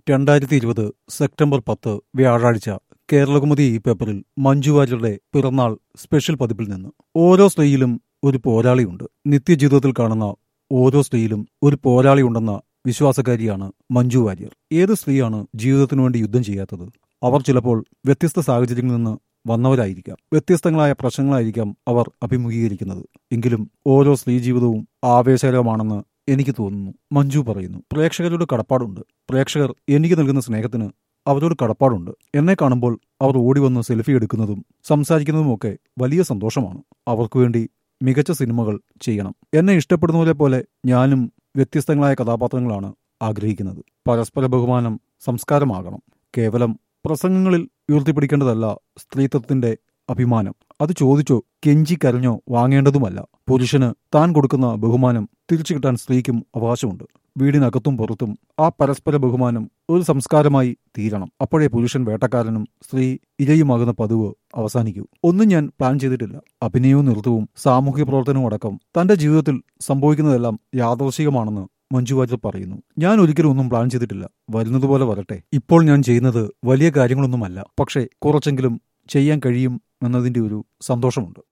രണ്ടായിരത്തി ഇരുപത് സെപ്റ്റംബർ പത്ത് വ്യാഴാഴ്ച കേരളകുമുദി ഈ പേപ്പറിൽ മഞ്ജു വാര്യരുടെ പിറന്നാൾ സ്പെഷ്യൽ പതിപ്പിൽ നിന്ന് ഓരോ സ്ത്രീയിലും ഒരു പോരാളിയുണ്ട് നിത്യജീവിതത്തിൽ കാണുന്ന ഓരോ സ്ത്രീയിലും ഒരു പോരാളിയുണ്ടെന്ന വിശ്വാസക്കാരിയാണ് മഞ്ജു വാര്യർ ഏത് സ്ത്രീയാണ് ജീവിതത്തിനു വേണ്ടി യുദ്ധം ചെയ്യാത്തത് അവർ ചിലപ്പോൾ വ്യത്യസ്ത സാഹചര്യങ്ങളിൽ നിന്ന് വന്നവരായിരിക്കാം വ്യത്യസ്തങ്ങളായ പ്രശ്നങ്ങളായിരിക്കാം അവർ അഭിമുഖീകരിക്കുന്നത് എങ്കിലും ഓരോ സ്ത്രീ ജീവിതവും ആവേശകരമാണെന്ന് എനിക്ക് തോന്നുന്നു മഞ്ജു പറയുന്നു പ്രേക്ഷകരുടെ കടപ്പാടുണ്ട് പ്രേക്ഷകർ എനിക്ക് നൽകുന്ന സ്നേഹത്തിന് അവരോട് കടപ്പാടുണ്ട് എന്നെ കാണുമ്പോൾ അവർ ഓടി വന്ന് സെൽഫി എടുക്കുന്നതും സംസാരിക്കുന്നതുമൊക്കെ വലിയ സന്തോഷമാണ് അവർക്ക് വേണ്ടി മികച്ച സിനിമകൾ ചെയ്യണം എന്നെ ഇഷ്ടപ്പെടുന്നവരെ പോലെ ഞാനും വ്യത്യസ്തങ്ങളായ കഥാപാത്രങ്ങളാണ് ആഗ്രഹിക്കുന്നത് പരസ്പര ബഹുമാനം സംസ്കാരമാകണം കേവലം പ്രസംഗങ്ങളിൽ ഉയർത്തിപ്പിടിക്കേണ്ടതല്ല സ്ത്രീത്വത്തിന്റെ അഭിമാനം അത് ചോദിച്ചോ കെഞ്ചി കരഞ്ഞോ വാങ്ങേണ്ടതുമല്ല പുരുഷന് താൻ കൊടുക്കുന്ന ബഹുമാനം തിരിച്ചു കിട്ടാൻ സ്ത്രീക്കും അവകാശമുണ്ട് വീടിനകത്തും പുറത്തും ആ പരസ്പര ബഹുമാനം ഒരു സംസ്കാരമായി തീരണം അപ്പോഴേ പുരുഷൻ വേട്ടക്കാരനും സ്ത്രീ ഇരയുമാകുന്ന പതിവ് അവസാനിക്കൂ ഒന്നും ഞാൻ പ്ലാൻ ചെയ്തിട്ടില്ല അഭിനയവും നൃത്തവും സാമൂഹിക പ്രവർത്തനവും അടക്കം തന്റെ ജീവിതത്തിൽ സംഭവിക്കുന്നതെല്ലാം യാദൃശികമാണെന്ന് മഞ്ജു വാര്യർ പറയുന്നു ഞാൻ ഒരിക്കലും ഒന്നും പ്ലാൻ ചെയ്തിട്ടില്ല വരുന്നതുപോലെ വരട്ടെ ഇപ്പോൾ ഞാൻ ചെയ്യുന്നത് വലിയ കാര്യങ്ങളൊന്നുമല്ല പക്ഷേ കുറച്ചെങ്കിലും ചെയ്യാൻ കഴിയും എന്നതിന്റെ ഒരു സന്തോഷമുണ്ട്